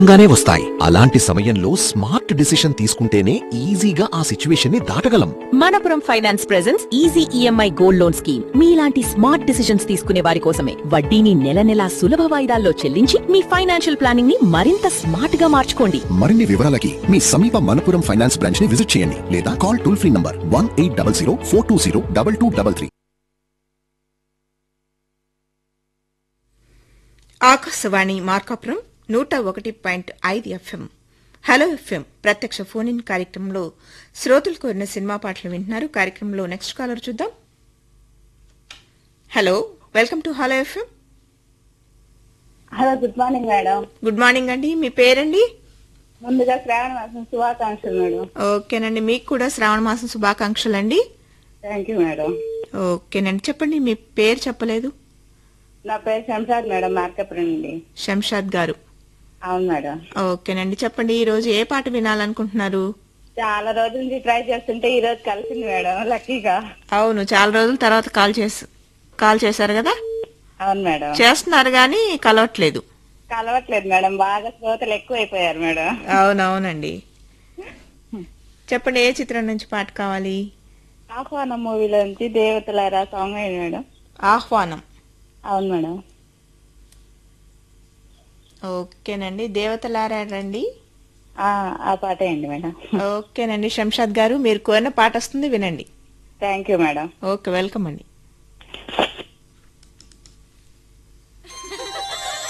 గానే వస్తాయి అలాంటి సమయంలో స్మార్ట్ డిసిషన్ తీసుకుంటేనే ఈజీగా ఆ సిచ్యువేషన్ ని దాటగలం Manappuram finance presence easy EMI gold loan scheme మీలాంటి స్మార్ట్ డిసిషన్స్ తీసుకునే వారి కోసమే వడ్డీని నెల నెలా సులభ వాయిదాల్లో చెల్లించి మీ ఫైనాన్షియల్ ప్లానింగ్ ని మరింత స్మార్ట్ గా మార్చుకోండి మరిన్ని వివరాలకి మీ సమీప మనపురం ఫైనాన్స్ బ్రాంచ్ ని విజిట్ చేయండి లేదా call toll free number one eight double zero four two zero double two double three Akashvani Markapuram నూట ఒకటి పాయింట్ ఐదు ఎఫ్ఎం హలో ఎఫ్ఎం ప్రత్యక్ష ఫోన్ ఇన్ కార్యక్రమంలో శ్రోతలు కోరిన సినిమా పాటలు వింటున్నారు కార్యక్రమంలో నెక్స్ట్ కాలర్ చూద్దాం hello welcome to hello FM hello good morning madam good morning అండి మీ పేరండి ముందుగా శ్రావణ మాసం శుభాకాంక్షలు మేడం ఓకేనండి మీకు కూడా శ్రావణ మాసం శుభాకాంక్షలు అండి థ్యాంక్ యూ మేడం ఓకేనండి చెప్పండి మీ పేరు చెప్పలేదు నా పేరు శంషాద్ మేడం మార్కపురం అండి శంషాద్ గారు అవును మేడం ఓకేనండి చెప్పండి ఈ రోజు ఏ పాట వినాలనుకుంటున్నారు చాలా రోజుల నుంచి ట్రై చేస్తుంటే ఈ రోజు కలిసింది మేడం లక్కీగా అవును చాలా రోజుల తర్వాత కాల్ చేసి కాల్ చేశారు కదా అవును మేడం చేస్తున్నారు కానీ కలవట్లేదు కలవట్లేదు మేడం బాగా శ్రోతలు ఎక్కువైపోయారు మేడం అవునవునండి చెప్పండి ఏ చిత్రం నుంచి పాట కావాలి ఆహ్వానం మూవీలోంచి దేవతలారా సాంగ్ అయింది మేడం ఆహ్వానం అవును మేడం ఓకేనండి దేవతలారండి ఆ, ఆ పాట అయింది మేడం ఓకేనండి శంషాద్ గారు మీరు కోరిన పాట వస్తుంది వినండి thank you madam okay welcome అండి